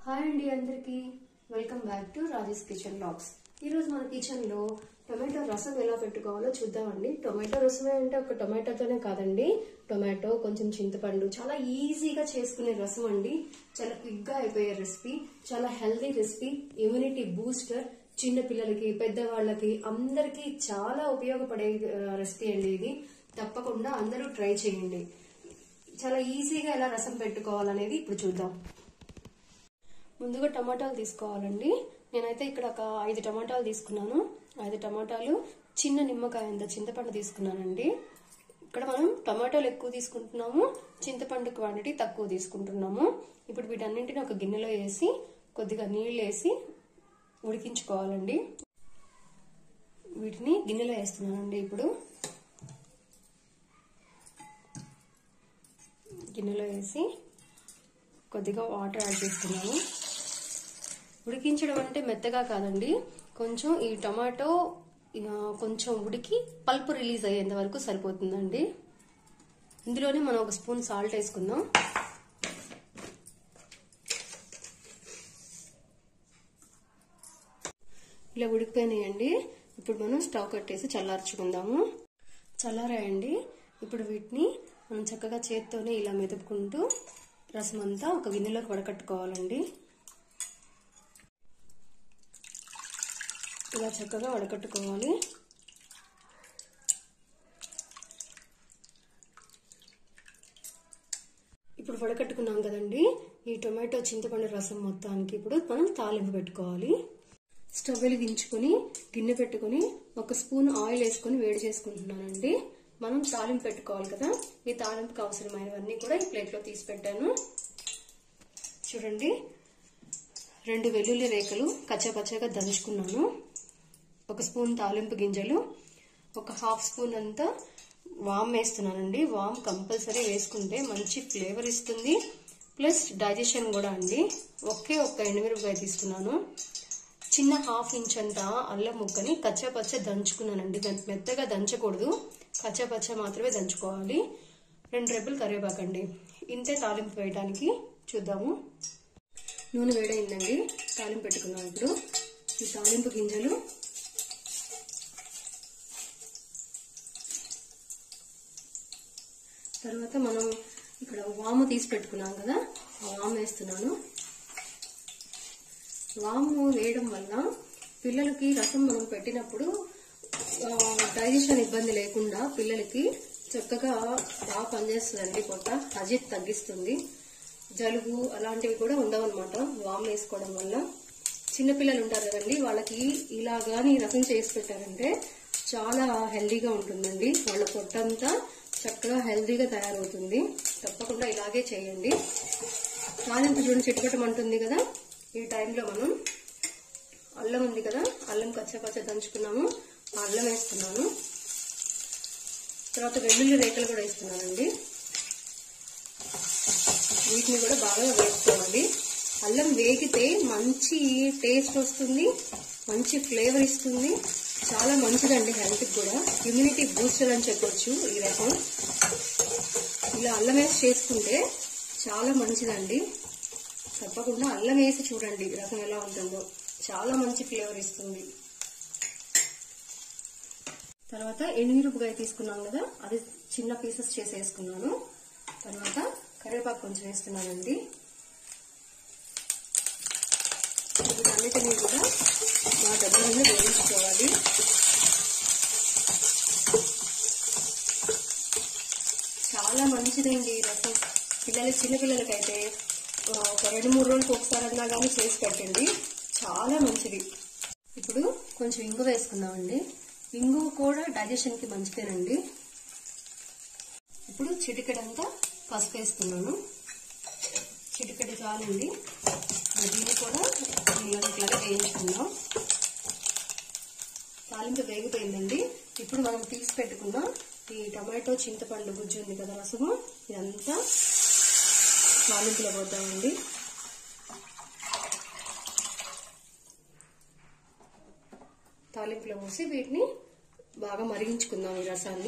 hi అండి అందరికి welcome back to Rajesh kitchen blogs ఈరోజు మన కిచెన్ లో టొమాటో రసం ఎలా పెట్టుకోవాలో చూద్దామండి టొమాటో రసమే అంటే ఒక టొమాటోతోనే కాదండి టొమాటో కొంచెం చింతపండు చాలా ఈజీగా చేసుకునే రసం అండి చాలా క్విక్ గా అయిపోయే రెసిపీ చాలా హెల్తీ రెసిపీ ఇమ్యూనిటీ బూస్టర్ చిన్న పిల్లలకి పెద్దవాళ్ళకి అందరికీ చాలా ఉపయోగపడే రెసిపీ అండి ఇది తప్పకుండా అందరూ ట్రై చేయండి చాలా ఈజీగా ఎలా రసం పెట్టుకోవాలనేది ఇప్పుడు చూద్దాం ముందుగా టమాటాలు తీసుకోవాలండి నేనైతే ఇక్కడ ఒక ఐదు టమాటాలు తీసుకున్నాను ఐదు టమాటాలు చిన్న నిమ్మకాయ అంత చింతపండు తీసుకున్నానండి ఇక్కడ మనం టమాటాలు ఎక్కువ తీసుకుంటున్నాము చింతపండు క్వాంటిటీ తక్కువ తీసుకుంటున్నాము ఇప్పుడు వీటన్నింటిని ఒక గిన్నెలో వేసి కొద్దిగా నీళ్ళు వేసి ఉడికించుకోవాలండి వీటిని గిన్నెలో వేస్తున్నానండి ఇప్పుడు గిన్నెలో వేసి కొద్దిగా వాటర్ యాడ్ చేస్తున్నాను ఉడికించడం అంటే మెత్తగా కాదండి కొంచెం ఈ టమాటో కొంచెం ఉడికి పల్పు రిలీజ్ అయ్యేంత వరకు సరిపోతుందండి ఇందులోనే మనం ఒక స్పూన్ సాల్ట్ వేసుకుందాం ఇలా ఉడికిపోయినాయండి ఇప్పుడు మనం స్టవ్ కట్టేసి చల్లార్చుకుందాము చల్లారాయండి ఇప్పుడు వీటిని మనం చక్కగా చేత్తోనే ఇలా మెదుపుకుంటూ రసం అంతా ఒక గిన్నెలోకి వడకట్టుకోవాలండి ఇలా చక్కగా వడకట్టుకోవాలి ఇప్పుడు వడకట్టుకున్నాం కదండి ఈ టొమాటో చింతపండు రసం మొత్తానికి ఇప్పుడు మనం తాలింపు పెట్టుకోవాలి స్టవ్ వెలిగించుకొని గిన్నె పెట్టుకొని ఒక స్పూన్ ఆయిల్ వేసుకొని వేడి చేసుకుంటున్నానండి మనం తాలింపు పెట్టుకోవాలి కదా ఈ తాలింపుకి అవసరమైనవన్నీ కూడా ఈ ప్లేట్లో తీసి పెట్టాను చూడండి రెండు వెల్లుల్లి రేఖలు కచ్చపచ్చగా దంచుకున్నాను ఒక స్పూన్ తాలింపు గింజలు ఒక హాఫ్ స్పూన్ అంతా వామ్ వేస్తున్నానండి వామ్ కంపల్సరీ వేసుకుంటే మంచి ఫ్లేవర్ ఇస్తుంది ప్లస్ డైజెషన్ కూడా అండి ఒకే ఒక్క ఎండుమిరపకాయ తీసుకున్నాను చిన్న హాఫ్ ఇంచ్ అంత అల్లం ముక్కని కచ్చపచ్చ దంచుకున్నానండి మెత్తగా దంచకూడదు కచ్చపచ్చ మాత్రమే దంచుకోవాలి రెండు రెబ్బలు కరివేపాకండి ఇంతే తాలింపు వేయడానికి చూద్దాము నూనె వేడైందండి తాలింపు పెట్టుకున్నాం ఇప్పుడు ఈ తాలింపు గింజలు తర్వాత మనం ఇక్కడ వాము తీసి పెట్టుకున్నాం కదా ఆ వాము వేస్తున్నాను వాము వేయడం వల్ల పిల్లలకి రసం మనం పెట్టినప్పుడు డైజెషన్ ఇబ్బంది లేకుండా పిల్లలకి చక్కగా బాగా పనిచేస్తుందండి పొట్ట అజిత్ తగ్గిస్తుంది జలుబు అలాంటివి కూడా ఉండవన్నమాట వామ్ వేసుకోవడం వల్ల చిన్నపిల్లలు ఉంటారు కదండి వాళ్ళకి ఇలా గాని రసం చేసి పెట్టారంటే చాలా హెల్దీగా ఉంటుందండి వాళ్ళ పొట్టంతా చక్కగా హెల్దీగా తయారవుతుంది తప్పకుండా ఇలాగే చేయండి తాలింపు చూడండి చిట్టుపట్టమంటుంది కదా ఈ టైంలో మనం అల్లం ఉంది కదా అల్లం కచ్చపచ్చ దంచుకున్నాము అల్లం వేస్తున్నాను తర్వాత వెల్లుల్లి రేఖలు కూడా వేస్తున్నానండి వీటిని కూడా బాగా వేసుకోవాలి అల్లం వేగితే మంచి టేస్ట్ వస్తుంది మంచి ఫ్లేవర్ ఇస్తుంది చాలా మంచిదండి హెల్త్కి కూడా ఇమ్యూనిటీ బూస్టర్ అని చెప్పొచ్చు ఈ రసం ఇలా అల్లం వేసి చేసుకుంటే చాలా మంచిదండి తప్పకుండా అల్లం వేసి చూడండి రసం ఎలా ఉంటుందో చాలా మంచి ఫ్లేవర్ ఇస్తుంది తర్వాత ఎండుమిరపకాయ తీసుకున్నాం కదా అది చిన్న పీసెస్ చేసి వేసుకున్నాను తర్వాత కరివేపాకు కొంచెం వేస్తున్నానండి వీటన్నిటినీ కూడా మా దగ్గర నుండి వేయించుకోవాలి చాలా మంచిదండి ఈ రసం పిల్లలు చిన్నపిల్లలకైతే ఒక రెండు మూడు రోజులకు ఒకసారి అన్నా కానీ చేసి పెట్టండి చాలా మంచిది ఇప్పుడు కొంచెం ఇంగు వేసుకుందామండి ఇంగు కూడా డైజెషన్ కి మంచిదేనండి ఇప్పుడు చిటికెడంతా పసుపు వేస్తున్నాను చిటికెడు చాలండి దీన్ని కూడా ఇట్లాగా వేయించుకుందాం తాలింపు వేగిపోయిందండి ఇప్పుడు మనం తీసి పెట్టుకున్న ఈ టమాటో చింతపండు గుజ్జు ఉంది కదా రసము ఇదంతా తాలింపులో పోతామండి తాలింపులో పోసి వీటిని బాగా మరిగించుకుందాం ఈ రసాన్ని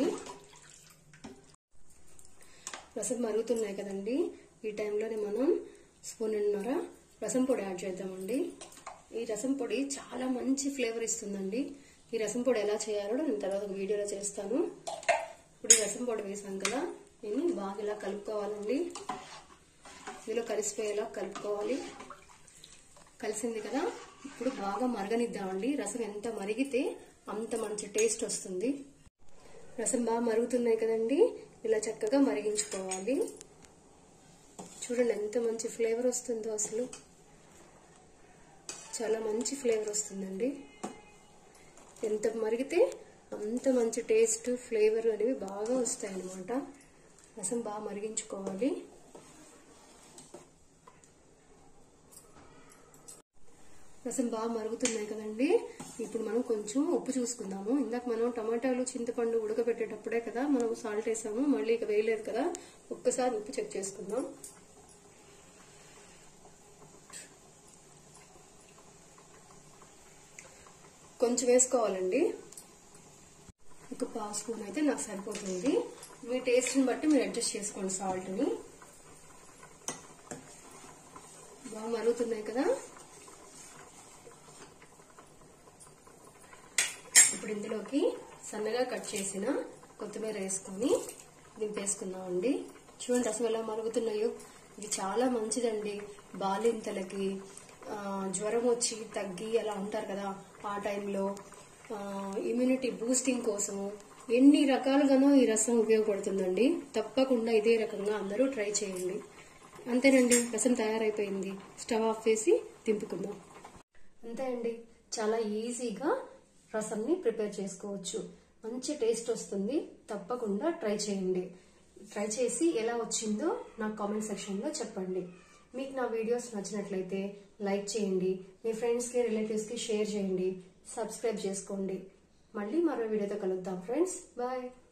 రసం మరుగుతున్నాయి కదండి ఈ టైంలోనే మనం స్పూన్ ఉన్నర రసం పొడి యాడ్ చేద్దామండి ఈ రసం పొడి చాలా మంచి ఫ్లేవర్ ఇస్తుందండి ఈ రసం పొడి ఎలా చేయాలో నేను తర్వాత ఒక వీడియోలో చేస్తాను ఇప్పుడు ఈ రసం పొడి వేసాం కదా దీన్ని బాగా ఇలా కలుపుకోవాలండి ఇందులో కలిసిపోయేలా కలుపుకోవాలి కలిసింది కదా ఇప్పుడు బాగా మరగనిద్దామండి రసం ఎంత మరిగితే అంత మంచి టేస్ట్ వస్తుంది రసం బాగా మరుగుతున్నాయి కదండి ఇలా చక్కగా మరిగించుకోవాలి చూడండి ఎంత మంచి ఫ్లేవర్ వస్తుందో అసలు చాలా మంచి ఫ్లేవర్ వస్తుందండి ఎంత మరిగితే అంత మంచి టేస్ట్ ఫ్లేవర్ అనేవి బాగా వస్తాయి అన్నమాట రసం బాగా మరిగించుకోవాలి రసం బాగా మరుగుతున్నాయి కదండి ఇప్పుడు మనం కొంచెం ఉప్పు చూసుకుందాము ఇందాక మనం టమాటాలు చింతపండు ఉడకబెట్టేటప్పుడే కదా మనం సాల్ట్ వేసాము మళ్ళీ ఇక వేయలేదు కదా ఒక్కసారి ఉప్పు చెక్ చేసుకుందాం కొంచెం వేసుకోవాలండి ఒక పావు స్పూన్ అయితే నాకు సరిపోతుంది మీ టేస్ట్ని బట్టి మీరు అడ్జస్ట్ చేసుకోండి సాల్ట్ని బాగా మరుగుతున్నాయి కదా ఇప్పుడు ఇందులోకి సన్నగా కట్ చేసిన కొత్తిమీర వేసుకొని దింపేసుకుందామండి చూడండి అసలు ఎలా మరుగుతున్నాయో ఇది చాలా మంచిదండి బాలింతలకి ఆ, జ్వరం వచ్చి తగ్గి అలా ఉంటారు కదా ఆ టైంలో ఇమ్యూనిటీ బూస్టింగ్ కోసము ఎన్ని రకాలుగానో ఈ రసం ఉపయోగపడుతుందండి తప్పకుండా ఇదే రకంగా అందరూ ట్రై చేయండి అంతేనండి రసం తయారైపోయింది స్టవ్ ఆఫ్ చేసి దింపుకుందాం అంతే అండి చాలా ఈజీగా రసంని ప్రిపేర్ చేసుకోవచ్చు మంచి టేస్ట్ వస్తుంది తప్పకుండా ట్రై చేయండి ట్రై చేసి ఎలా వచ్చిందో నాకు కామెంట్ సెక్షన్లో చెప్పండి మీకు నా వీడియోస్ నచ్చినట్లయితే లైక్ చేయండి మీ ఫ్రెండ్స్కి రిలేటివ్స్కి షేర్ చేయండి సబ్స్క్రైబ్ చేసుకోండి మళ్ళీ మరో వీడియోతో కలుద్దాం ఫ్రెండ్స్ బాయ్